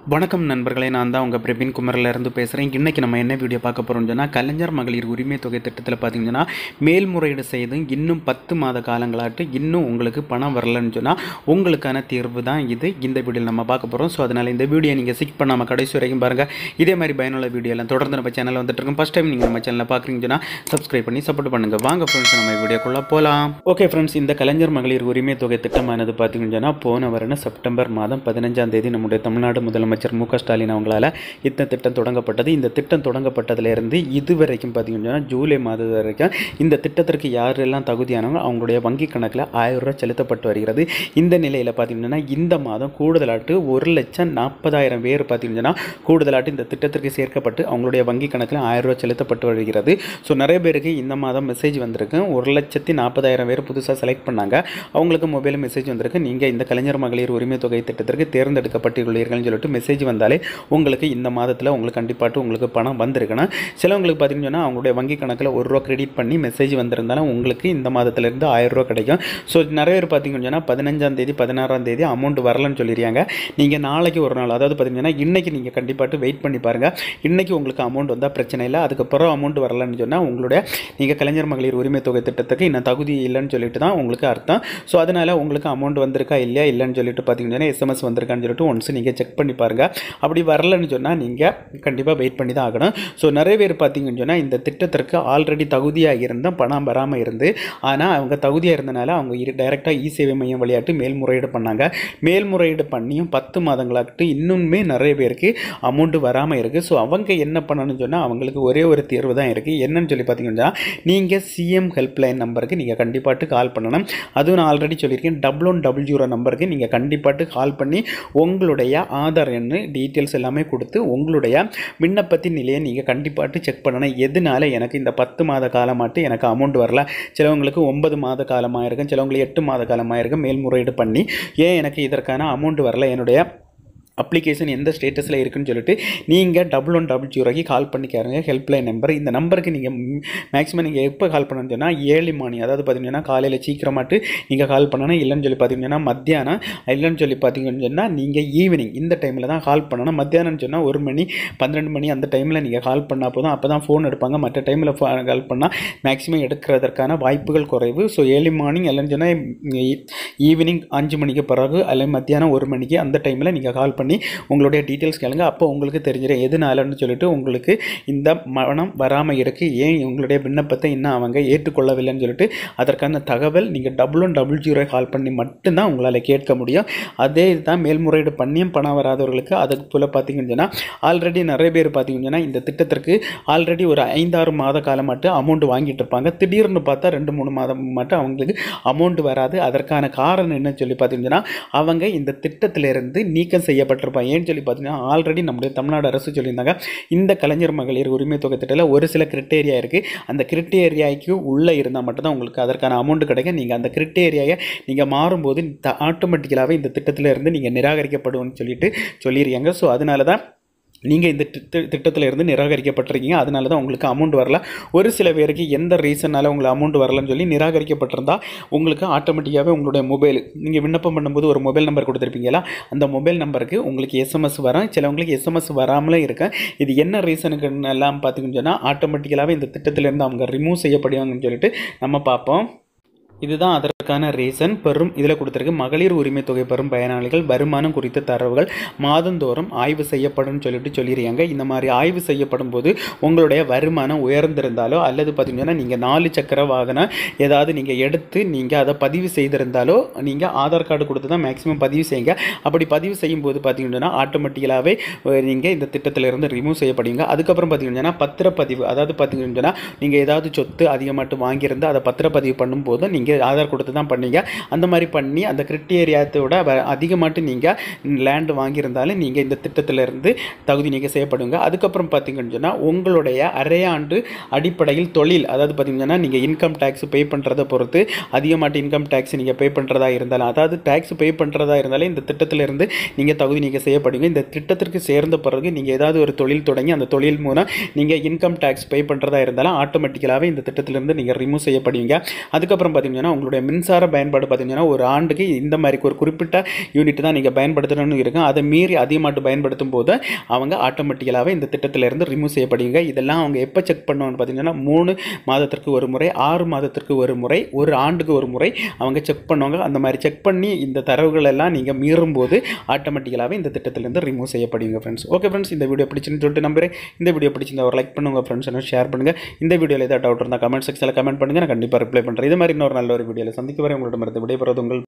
வணக்கம் நண்பர்களே நான் தான் உங்கள் பிரபின் குமரில் இருந்து பேசுகிறேன் இன்றைக்கி நம்ம என்ன வீடியோ பார்க்க போகிறோம்னு சொன்னால் கலைஞர் மகளிர் உரிமை தொகை திட்டத்தில் பார்த்தீங்கன்னா மேல்முறையீடு செய்து இன்னும் பத்து மாத காலங்களாட்டு இன்னும் உங்களுக்கு பணம் வரலன்னு சொன்னால் உங்களுக்கான தீர்வு தான் இது இந்த வீடியோவில் நம்ம பார்க்க போகிறோம் ஸோ அதனால் இந்த வீடியோ நீங்கள் சிக் பண்ணாமல் கடைசி வரைக்கும் பாருங்கள் இதே மாதிரி பயனுள்ள வீடியோ எல்லாம் தொடர்ந்து நம்ம சேனலில் வந்துட்டு இருக்கோம் ஃபஸ்ட் டைம் நீங்கள் நம்ம சேனலில் பார்க்குறீங்கன்னு சொன்னால் சப்ஸ்கிரைப் பண்ணி சப்போர்ட் பண்ணுங்கள் வாங்க ஃப்ரெண்ட்ஸ் நம்ம வீடியோக்குள்ளே போகலாம் ஓகே ஃப்ரெண்ட்ஸ் இந்த கலைஞர் மகளிர் உரிமை தொகை திட்டமானது பார்த்தீங்கன்னு சொன்னால் போன வருடம் செப்டம்பர் மாதம் பதினஞ்சாம் தேதி நம்முடைய தமிழ்நாடு முதலமைச்சர் மு க ஸ்டாலின் அவங்களால இந்த திட்டம் தொடங்கப்பட்டது இந்த திட்டம் தொடங்கப்பட்டதிலிருந்து இது வரைக்கும் பார்த்தீங்கன்னா ஜூலை மாதம் வரைக்கும் இந்த திட்டத்திற்கு யாரெல்லாம் தகுதியானவங்க அவங்களுடைய வங்கி கணக்கில் ஆயிரம் ரூபாய் செலுத்தப்பட்டு வருகிறது இந்த நிலையில் பார்த்தீங்கன்னா இந்த மாதம் கூடுதலாட்டு ஒரு லட்சம் நாற்பதாயிரம் பேர் பார்த்தீங்கன்னா கூடுதலாட்டு இந்த திட்டத்திற்கு சேர்க்கப்பட்டு அவங்களுடைய வங்கி கணக்கில் ஆயிரம் ரூபாய் செலுத்தப்பட்டு வருகிறது ஸோ நிறைய பேருக்கு இந்த மாதம் மெசேஜ் வந்திருக்கு ஒரு லட்சத்தி நாற்பதாயிரம் பேர் புதுசாக செலக்ட் பண்ணாங்க அவங்களுக்கு மொபைல் மெசேஜ் வந்திருக்கு நீங்கள் இந்த கலைஞர் மகளிர் உரிமை தொகை திட்டத்திற்கு தேர்ந்தெடுக்கப்பட்டுள்ளீர்கள்னு சொல்லிட்டு மெசேஜ் வந்தாலே உங்களுக்கு இந்த மாதத்தில் உங்களுக்கு கண்டிப்பாட்டு உங்களுக்கு பணம் வந்திருக்கணும் சிலவங்களுக்கு பார்த்தீங்கன்னா அவங்களுடைய வங்கி கணக்கில் ஒரு ரூபா கிரெடிட் பண்ணி மெசேஜ் வந்திருந்தாலும் உங்களுக்கு இந்த மாதத்துலேருந்து ஆயிரம் ரூபா கிடைக்கும் ஸோ நிறைய பேர் பார்த்தீங்கன்னா பதினஞ்சாம் தேதி பதினாறாம் தேதி அமௌண்ட் வரலன்னு சொல்லிடுறாங்க நீங்கள் நாளைக்கு ஒரு நாள் அதாவது பார்த்தீங்கன்னா இன்றைக்கி நீங்கள் கண்டிப்பாட்டு வெயிட் பண்ணி பாருங்கள் இன்றைக்கி உங்களுக்கு அமௌண்ட் வந்தால் பிரச்சனை இல்லை அதுக்கப்புறம் அமௌண்ட் வரலன்னு சொன்னால் உங்களுடைய நீங்கள் கலைஞர் மகளிர் உரிமை தொகை திட்டத்துக்கு இன்னும் தகுதி இல்லைன்னு சொல்லிட்டு தான் உங்களுக்கு அர்த்தம் ஸோ அதனால் உங்களுக்கு அமௌண்ட் வந்திருக்கா இல்லையா இல்லைன்னு சொல்லிட்டு பார்த்தீங்கன்னா எஸ்எம்எஸ் வந்திருக்கான்னு சொல்லிட்டு ஒன்ஸ் நீங்கள் செக் பண்ணி பாருங்கள் அப்படி வரலன்னு சொன்னால் நீங்கள் கண்டிப்பாக வெயிட் பண்ணி தான் ஆகணும் ஸோ நிறைய பேர் பார்த்தீங்கன்னு சொன்னால் இந்த திட்டத்திற்கு ஆல்ரெடி தகுதியாக இருந்தும் பணம் வராமல் இருந்து ஆனால் அவங்க தகுதியாக இருந்தனால அவங்க டைரெக்டாக இ சேவை மையம் விளையாட்டு மேல்முறையீடு பண்ணாங்க மேல்முறையீடு பண்ணியும் பத்து மாதங்களாட்டு இன்னுமே நிறைய பேருக்கு அமௌண்ட் வராமல் இருக்குது ஸோ அவங்க என்ன பண்ணணும்னு சொன்னால் அவங்களுக்கு ஒரே ஒரு தீர்வு தான் இருக்குது என்னன்னு சொல்லி பார்த்தீங்கன்னா நீங்கள் சிஎம் ஹெல்ப்லைன் நம்பருக்கு நீங்கள் கண்டிப்பாட்டு கால் பண்ணணும் அதுவும் நான் ஆல்ரெடி சொல்லியிருக்கேன் டபுள் ஒன் டபுள் ஜீரோ நம்பருக்கு நீங்கள் கண்டிப்பாட்டு கால் பண்ணி உங்களுடைய ஆதார் எண்ணு டீட்டெயில்ஸ் எல்லாமே கொடுத்து உங்களுடைய விண்ணப்பத்தின் நிலையை நீங்கள் கண்டிப்பாட்டு செக் பண்ணணும் எதனால எனக்கு இந்த பத்து மாத காலமாட்டு எனக்கு அமௌண்ட் வரல சிலவங்களுக்கு ஒன்பது மாத காலமாக இருக்கும் சிலவங்களுக்கு எட்டு மாத காலமாக இருக்கும் மேல்முறையீடு பண்ணி ஏன் எனக்கு இதற்கான அமௌண்ட் வரல என்னுடைய அப்ளிகேஷன் எந்த ஸ்டேட்டஸில் இருக்குன்னு சொல்லிட்டு நீங்கள் டபுள் ஒன் டபுள் ஜீரோக்கு கால் பண்ணிக்காருங்க ஹெல்ப்லைன் நம்பர் இந்த நம்பருக்கு நீங்கள் மேக்ஸிமம் நீங்கள் எப்போ கால் பண்ணணும்னு சொன்னால் ஏர்லி மார்னிங் அதாவது பார்த்தீங்கன்னா காலையில் சீக்கிரமாட்டு நீங்கள் கால் பண்ணணும் இல்லைன்னு சொல்லி பார்த்தீங்கன்னா மத்தியானம் இல்லைன்னு சொல்லி பார்த்தீங்கன்னு சொன்னால் நீங்கள் ஈவினிங் இந்த டைமில் தான் கால் பண்ணணும் மத்தியானம்னு சொன்னால் ஒரு மணி பன்னிரெண்டு மணி அந்த டைமில் நீங்கள் கால் பண்ணால் போதும் அப்போ தான் ஃபோன் எடுப்பாங்க மற்ற டைமில் கால் பண்ணால் மேக்ஸிமம் எடுக்கிறதற்கான வாய்ப்புகள் குறைவு ஸோ ஏர்லி மார்னிங் இல்லைன்னு சொன்னால் ஈவினிங் அஞ்சு மணிக்கு பிறகு அல்லது மத்தியானம் ஒரு மணிக்கு அந்த டைமில் நீங்கள் கால் பண்ணி பண்ணி உங்களுடைய டீட்டெயில்ஸ் கேளுங்க அப்போ உங்களுக்கு தெரிஞ்சிடும் எதுனாலன்னு சொல்லிட்டு உங்களுக்கு இந்த மரணம் வராமல் இருக்குது ஏன் உங்களுடைய விண்ணப்பத்தை இன்னும் அவங்க ஏற்றுக்கொள்ளவில்லைன்னு சொல்லிட்டு அதற்கான தகவல் நீங்கள் double one double zero call பண்ணி மட்டும்தான் உங்களால் கேட்க முடியும் அதே இதுதான் மேல்முறையீடு பண்ணியும் பணம் வராதவர்களுக்கு அதுக்கு போல் பார்த்தீங்கன்னு சொன்னால் ஆல்ரெடி நிறைய பேர் பார்த்தீங்கன்னா இந்த திட்டத்திற்கு ஆல்ரெடி ஒரு ஐந்தாறு மாத காலம் மட்டும் அமௌண்ட் வாங்கிட்டு இருப்பாங்க திடீர்னு பார்த்தா ரெண்டு மூணு மாதம் மட்டும் அவங்களுக்கு அமௌண்ட் வராது அதற்கான காரணம் என்னன்னு சொல்லி பார்த்தீங்கன்னா அவங்க இந்த திட்டத்திலிருந்து நீக்கம் செய்யப்பட்ட செய்யப்பட்டிருப்பான் ஏன்னு சொல்லி பார்த்தீங்கன்னா ஆல்ரெடி நம்முடைய தமிழ்நாடு அரசு சொல்லியிருந்தாங்க இந்த கலைஞர் மகளிர் உரிமை தொகை திட்டத்தில் ஒரு சில கிரிட்டேரியா இருக்குது அந்த கிரிட்டேரியாய்க்கு உள்ளே இருந்தால் மட்டும்தான் உங்களுக்கு அதற்கான அமௌண்ட் கிடைக்கும் நீங்கள் அந்த கிரிட்டேரியாவை நீங்கள் மாறும்போது ஆட்டோமேட்டிக்கலாகவே இந்த திட்டத்தில் இருந்து நீங்கள் நிராகரிக்கப்படுவோம்னு சொல்லிட்டு சொல்லியிருக்காங்க ஸோ அதனால தான் நீங்கள் இந்த திட்டத்தில் இருந்து நிராகரிக்கப்பட்டிருக்கீங்க அதனால தான் உங்களுக்கு அமௌண்ட் வரல ஒரு சில பேருக்கு எந்த ரீசனால் உங்களுக்கு அமௌண்ட் வரலன்னு சொல்லி நிராகரிக்கப்பட்டிருந்தா உங்களுக்கு ஆட்டோமேட்டிக்காகவே உங்களுடைய மொபைல் நீங்கள் விண்ணப்பம் பண்ணும்போது ஒரு மொபைல் நம்பர் கொடுத்துருப்பீங்களா அந்த மொபைல் நம்பருக்கு உங்களுக்கு எஸ்எம்எஸ் வரும் சிலவங்களுக்கு எஸ்எம்எஸ் வராமலே இருக்கேன் இது என்ன ரீசனுக்கு எல்லாம் பார்த்தீங்கன்னு சொன்னால் ஆட்டோமேட்டிக்கலாகவே இந்த திட்டத்திலேருந்து அவங்க ரிமூவ் செய்யப்படுவாங்கன்னு சொல்லிட்டு நம்ம பார்ப்போம் இதுதான் அதற்கான ரீசன் பெரும் இதில் கொடுத்துருக்கு மகளிர் உரிமை தொகை பெறும் பயனாளிகள் வருமானம் குறித்த தரவுகள் மாதந்தோறும் ஆய்வு செய்யப்படும் சொல்லிட்டு சொல்லியிருக்காங்க இந்த மாதிரி ஆய்வு செய்யப்படும் போது உங்களுடைய வருமானம் உயர்ந்திருந்தாலோ அல்லது பார்த்தீங்கன்னா நீங்கள் நாலு சக்கர வாகனம் ஏதாவது நீங்கள் எடுத்து நீங்கள் அதை பதிவு செய்திருந்தாலோ நீங்கள் ஆதார் கார்டு கொடுத்து தான் மேக்ஸிமம் பதிவு செய்யுங்க அப்படி பதிவு செய்யும் போது பார்த்தீங்கன்னா ஆட்டோமேட்டிக்கலாகவே நீங்கள் இந்த திட்டத்திலிருந்து ரிமூவ் செய்யப்படுவீங்க அதுக்கப்புறம் பார்த்தீங்கன்னா பத்திரப்பதிவு அதாவது பார்த்தீங்கன்னா நீங்கள் ஏதாவது சொத்து அதிகமாட்டு வாங்கியிருந்தால் அதை பத்திரப்பதிவு பண்ணும்போது நீங்கள் ஆதார் கொடுத்து தான் பண்ணீங்க அந்த மாதிரி பண்ணி அந்த கிரிட்டேரியாத்தோட அதிகமாட்டு நீங்கள் லேண்டு வாங்கியிருந்தாலும் நீங்கள் இந்த திட்டத்திலிருந்து தகுதி நீக்க செய்யப்படுங்க அதுக்கப்புறம் பார்த்தீங்கன்னு சொன்னால் உங்களுடைய அரையாண்டு அடிப்படையில் தொழில் அதாவது பார்த்தீங்கன்னா நீங்கள் இன்கம் டேக்ஸ் பே பண்ணுறதை பொறுத்து அதிகமாட்டு இன்கம் டேக்ஸ் நீங்கள் பே பண்ணுறதா இருந்தாலும் அதாவது டேக்ஸ் பே பண்ணுறதா இருந்தாலும் இந்த திட்டத்திலிருந்து நீங்கள் தகுதி நீக்க செய்யப்படுங்க இந்த திட்டத்திற்கு சேர்ந்த பிறகு நீங்கள் ஏதாவது ஒரு தொழில் தொடங்கி அந்த தொழில் மூலம் நீங்கள் இன்கம் டேக்ஸ் பே பண்ணுறதா இருந்தாலும் ஆட்டோமேட்டிக்கலாகவே இந்த திட்டத்திலிருந்து நீங்கள் ரிமூவ் செய்யப்படுவீங்க அதுக்கப்புறம் பார்த்தீங்கன்னா உங்களுடைய மின்சார மின்சார பயன்பாடு பார்த்தீங்கன்னா ஒரு ஆண்டுக்கு இந்த மாதிரி ஒரு குறிப்பிட்ட யூனிட் தான் நீங்கள் பயன்படுத்தணும்னு இருக்கும் அதை மீறி அதிகமாட்டு பயன்படுத்தும் போது அவங்க ஆட்டோமேட்டிக்கலாகவே இந்த திட்டத்திலேருந்து ரிமூவ் செய்யப்படுவீங்க இதெல்லாம் அவங்க எப்போ செக் பண்ணுவாங்கன்னு பார்த்தீங்கன்னா மூணு மாதத்திற்கு ஒரு முறை ஆறு மாதத்திற்கு ஒரு முறை ஒரு ஆண்டுக்கு ஒரு முறை அவங்க செக் பண்ணுவாங்க அந்த மாதிரி செக் பண்ணி இந்த தரவுகள் எல்லாம் நீங்கள் மீறும்போது ஆட்டோமேட்டிக்கலாகவே இந்த திட்டத்திலேருந்து ரிமூவ் செய்யப்படுவீங்க ஃப்ரெண்ட்ஸ் ஓகே ஃப்ரெண்ட்ஸ் இந்த வீடியோ பிடிச்சுன்னு சொல்லிட்டு நம்புறேன் இந்த வீடியோ பிடிச்சிருந்தா ஒரு லைக் பண்ணுங்க ஃப்ரெண்ட்ஸ் என்ன ஷேர் பண்ணுங்கள் இந்த வீடியோவில் ஏதாவது டவுட் இருந்தால் கமெண்ட் செக்ஷனில் கமெண்ட் பண்ணுங்கள் நான் கண்டிப்பாக ரிப்ளை பண்ணுறேன் இது மாதிரி இன்னொரு நல்ல ஒரு வீடியோவில் சந்திக்க வரை உங்களிடமிருந்து விடைபெறுவது உங்கள்